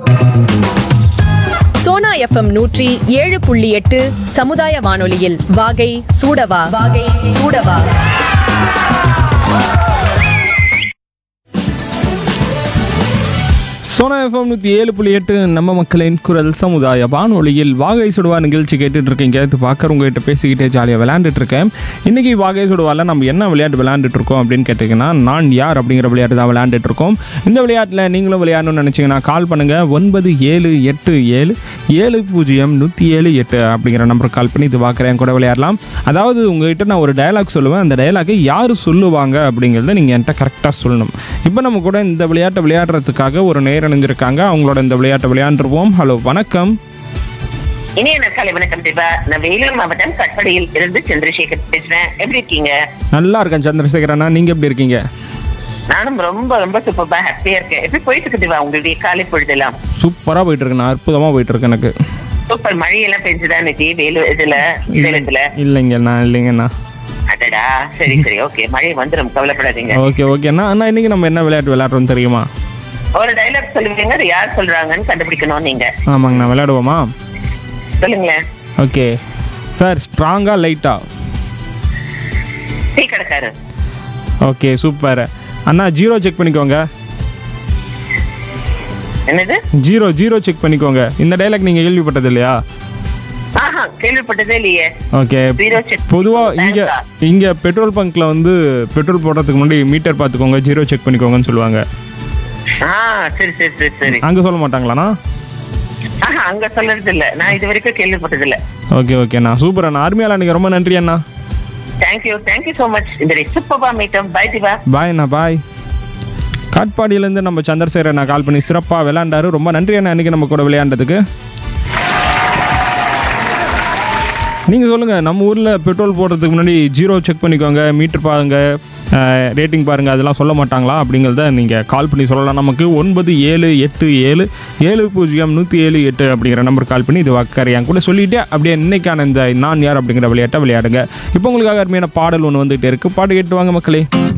Sona FM நூற்றி ஏழு புள்ளி எட்டு சமுதாய வானொலியில் வாகை சூடவா வாகை சூடவா சோனா எஃப்எம் நூற்றி ஏழு புள்ளி எட்டு நம்ம மக்களின் குரல் சமுதாய வானொலியில் வாகை சுடுவா நிகழ்ச்சி கேட்டுட்டு இருக்கீங்க இது பார்க்குற உங்ககிட்ட பேசிக்கிட்டே ஜாலியாக விளையாண்டுட்டு இருக்கேன் இன்னைக்கு வாகை சுடுவால நம்ம என்ன விளையாட்டு விளையாண்டுட்டு இருக்கோம் அப்படின்னு கேட்டிங்கன்னா நான் யார் அப்படிங்கிற விளையாட்டு தான் விளையாண்டுட்டு இருக்கோம் இந்த விளையாட்டில் நீங்களும் விளையாடணும்னு நினச்சிங்கன்னா கால் பண்ணுங்கள் ஒன்பது ஏழு எட்டு ஏழு ஏழு பூஜ்ஜியம் நூற்றி ஏழு எட்டு அப்படிங்கிற நம்பருக்கு கால் பண்ணி இது பார்க்குறேன் கூட விளையாடலாம் அதாவது உங்ககிட்ட நான் ஒரு டயலாக் சொல்லுவேன் அந்த டயலாக்கை யார் சொல்லுவாங்க அப்படிங்கிறத நீங்கள் என்கிட்ட கரெக்டாக சொல்லணும் இப்போ நம்ம கூட இந்த விளையாட்டை விளையாடுறதுக்காக ஒரு நேர் அணிஞ்சிருக்காங்க அவங்களோட இந்த விளையாட்டை விளையாண்டுருவோம் ஹலோ வணக்கம் இனிய நற்காலை வணக்கம் தீபா நான் வேலூர் மாவட்டம் கட்படியில் இருந்து சந்திரசேகர் பேசுறேன் எப்படி இருக்கீங்க நல்லா இருக்கேன் சந்திரசேகரண்ணா நீங்கள் எப்படி இருக்கீங்க நானும் ரொம்ப ரொம்ப சூப்பர்பா ஹாப்பியா இருக்கேன் எப்படி போயிட்டு இருக்கு தீபா உங்களுடைய காலை பொழுதெல்லாம் சூப்பராக போயிட்டு இருக்குண்ணா அற்புதமாக போயிட்டு இருக்கு எனக்கு சூப்பர் மழையெல்லாம் பெஞ்சுதா இன்னைக்கு வேலூர் இதுல சேலத்துல இல்லைங்கண்ணா இல்லைங்கண்ணா அடடா சரி சரி ஓகே மழை வந்துடும் கவலைப்படாதீங்க ஓகே ஓகேண்ணா அண்ணா இன்னைக்கு நம்ம என்ன விளையாட்டு விளையாடுறோம் தெரியுமா ஒரு டைலாக் சொல்லுவீங்க அது யார் சொல்றாங்கன்னு கண்டுபிடிக்கணும் நீங்க ஆமாங்கண்ணா விளையாடுவோமா சொல்லுங்களேன் ஓகே சார் ஸ்ட்ராங்காக லைட்டாக டீ கடைக்காரு ஓகே சூப்பர் அண்ணா ஜீரோ செக் பண்ணிக்கோங்க என்னது ஜீரோ ஜீரோ செக் பண்ணிக்கோங்க இந்த டைலாக் நீங்கள் கேள்விப்பட்டது இல்லையா ஆஹா கேள்விப்பட்டதே இல்லையே ஓகே ஜீரோ செக் பொதுவாக இங்கே Bank-ஆ? இங்கே பெட்ரோல் பங்க்கில் வந்து பெட்ரோல் போடுறதுக்கு முன்னாடி மீட்டர் பார்த்துக்கோங்க ஜீரோ செக் பண்ணிக்கோங்கன்னு சொல்லுவாங்க ஆ சரி சரி சரி சரி அங்கே சொல்ல மாட்டாங்களாண்ணா ஆஹா அங்க சொல்றது இல்ல நான் இது வரைக்கும் கேள்விப்பட்டது இல்ல ஓகே ஓகேண்ணா சூப்பர் அண்ணா அருமையால நீங்கள் ரொம்ப நன்றி அண்ணா தேங்க்யூ தேங்க்யூ சோ மச் இந்த சூப்பர்பா மீட்டம் பை திவா பாய் அண்ணா பாய் காட்பாடியிலேருந்து நம்ம சந்திரசேகர் அண்ணா கால் பண்ணி சிறப்பாக விளையாண்டாரு ரொம்ப நன்றி அண்ணா இன்னைக்கு நம்ம கூட விளையாண்டதுக்கு நீங்கள் சொல்லுங்கள் நம்ம ஊரில் பெட்ரோல் போடுறதுக்கு முன்னாடி ஜீரோ செக் பண்ணிக்கோங்க மீட்டர் பாருங்க ரேட்டிங் பாருங்கள் அதெல்லாம் சொல்ல மாட்டாங்களா அப்படிங்கிறத நீங்கள் கால் பண்ணி சொல்லலாம் நமக்கு ஒன்பது ஏழு எட்டு ஏழு ஏழு பூஜ்ஜியம் நூற்றி ஏழு எட்டு அப்படிங்கிற நம்பர் கால் பண்ணி இது வாக்கர் என் கூட சொல்லிவிட்டு அப்படியே இன்னைக்கான இந்த நான் யார் அப்படிங்கிற விளையாட்டை விளையாடுங்க இப்போ உங்களுக்காக அருமையான பாடல் ஒன்று வந்துகிட்டே இருக்குது பாட்டு கேட்டு வாங்க மக்களே